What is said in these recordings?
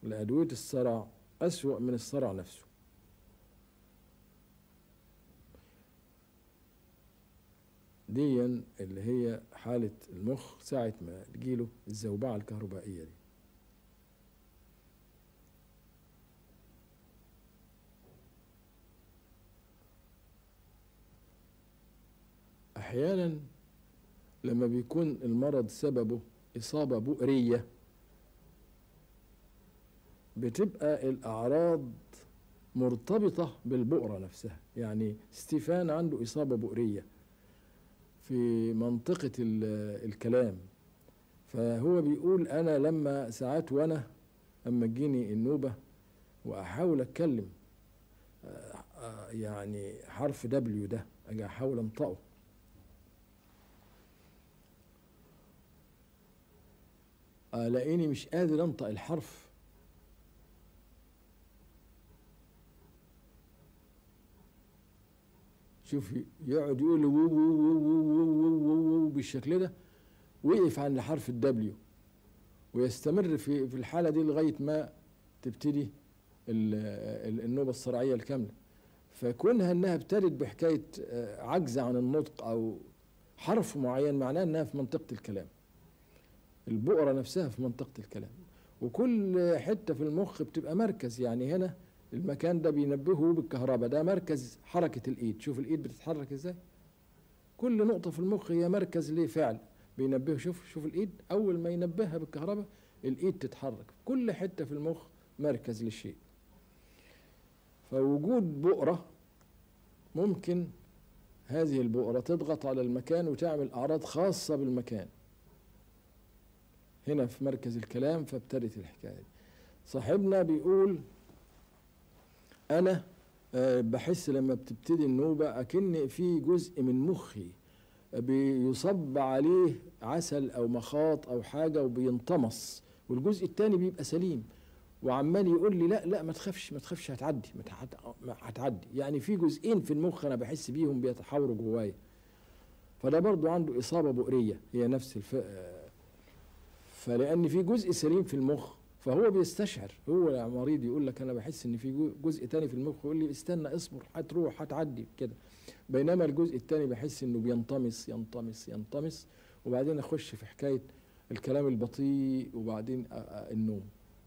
لأدوية الصرع أسوأ من الصرع نفسه دي اللي هي حالة المخ ساعة ما تجيله الزوبعة الكهربائية دي أحيانا لما بيكون المرض سببه إصابة بؤرية بتبقى الأعراض مرتبطة بالبؤرة نفسها يعني ستيفان عنده إصابة بؤرية في منطقة الكلام فهو بيقول أنا لما ساعات وأنا أما تجيني النوبة وأحاول أتكلم يعني حرف دبليو ده أجي أحاول أنطقه ألاقيني مش قادر أنطق الحرف شوف يقعد يقول وو وو وو وو وو وو وو بالشكل ده وقف عند حرف الدبليو ويستمر في في الحالة دي لغاية ما تبتدي النوبة الصرعية الكاملة فكونها انها ابتدت بحكاية عجز عن النطق او حرف معين معناه انها في منطقة الكلام البؤرة نفسها في منطقة الكلام وكل حتة في المخ بتبقى مركز يعني هنا المكان ده بينبهه بالكهرباء ده مركز حركة الإيد شوف الإيد بتتحرك إزاي كل نقطة في المخ هي مركز لفعل بينبهه شوف شوف الإيد أول ما ينبهها بالكهرباء الإيد تتحرك كل حتة في المخ مركز للشيء فوجود بؤرة ممكن هذه البؤرة تضغط على المكان وتعمل أعراض خاصة بالمكان هنا في مركز الكلام فابتدت الحكاية دي صاحبنا بيقول أنا بحس لما بتبتدي النوبة أكن في جزء من مخي بيصب عليه عسل أو مخاط أو حاجة وبينطمس والجزء التاني بيبقى سليم وعمال يقول لي لا لا ما تخافش ما تخافش هتعدي ما هتعدي يعني في جزئين في المخ أنا بحس بيهم بيتحاوروا جوايا فده برضو عنده إصابة بؤرية هي نفس الف... فلأن في جزء سليم في المخ فهو بيستشعر هو مريض يقول لك انا بحس ان في جزء تاني في المخ يقول لي استنى اصبر هتروح هتعدي كده بينما الجزء التاني بحس انه بينطمس ينطمس ينطمس وبعدين اخش في حكايه الكلام البطيء وبعدين النوم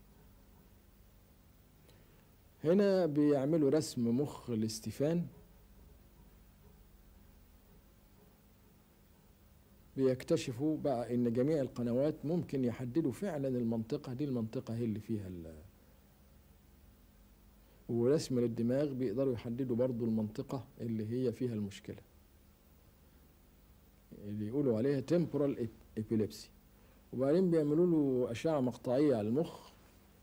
هنا بيعملوا رسم مخ الاستيفان بيكتشفوا بقى ان جميع القنوات ممكن يحددوا فعلا المنطقة دي المنطقة هي اللي فيها ال ورسم للدماغ بيقدروا يحددوا برضو المنطقة اللي هي فيها المشكلة اللي يقولوا عليها temporal epilepsy وبعدين بيعملوا له أشعة مقطعية على المخ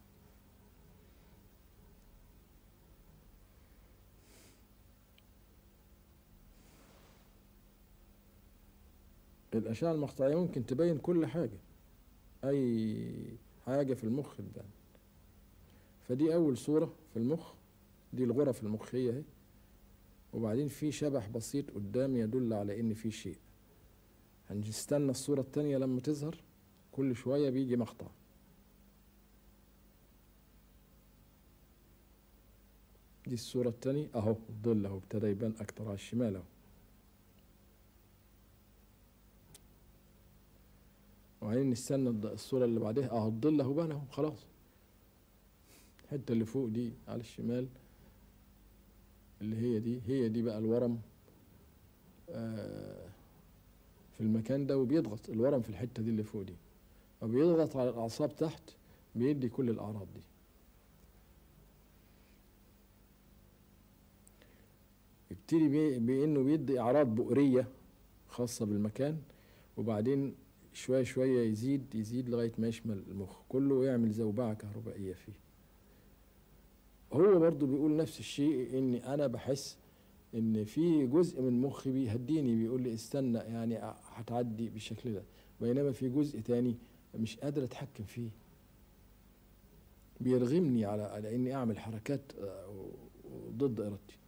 الأشعة المقطعية ممكن تبين كل حاجة أي حاجة في المخ تبان فدي أول صورة في المخ دي الغرف المخية اهي وبعدين في شبح بسيط قدام يدل على إن في شيء هنستنى الصورة التانية لما تظهر كل شوية بيجي مقطع دي الصورة التانية أهو الظل أهو ابتدى يبان أكتر على الشمال أهو وبعدين نستنى الصورة اللي بعدها اهو الظل اهو بان اهو خلاص الحتة اللي فوق دي على الشمال اللي هي دي هي دي بقى الورم آه في المكان ده وبيضغط الورم في الحتة دي اللي فوق دي وبيضغط على الأعصاب تحت بيدي كل الأعراض دي يبتدي بإنه بيدي أعراض بؤرية خاصة بالمكان وبعدين شوية شوية يزيد يزيد لغاية ما يشمل المخ كله ويعمل زوبعة كهربائية فيه هو برضو بيقول نفس الشيء اني انا بحس ان في جزء من مخي بيهديني بيقول لي استنى يعني هتعدي بالشكل ده بينما في جزء تاني مش قادر اتحكم فيه بيرغمني على على اني اعمل حركات ضد ارادتي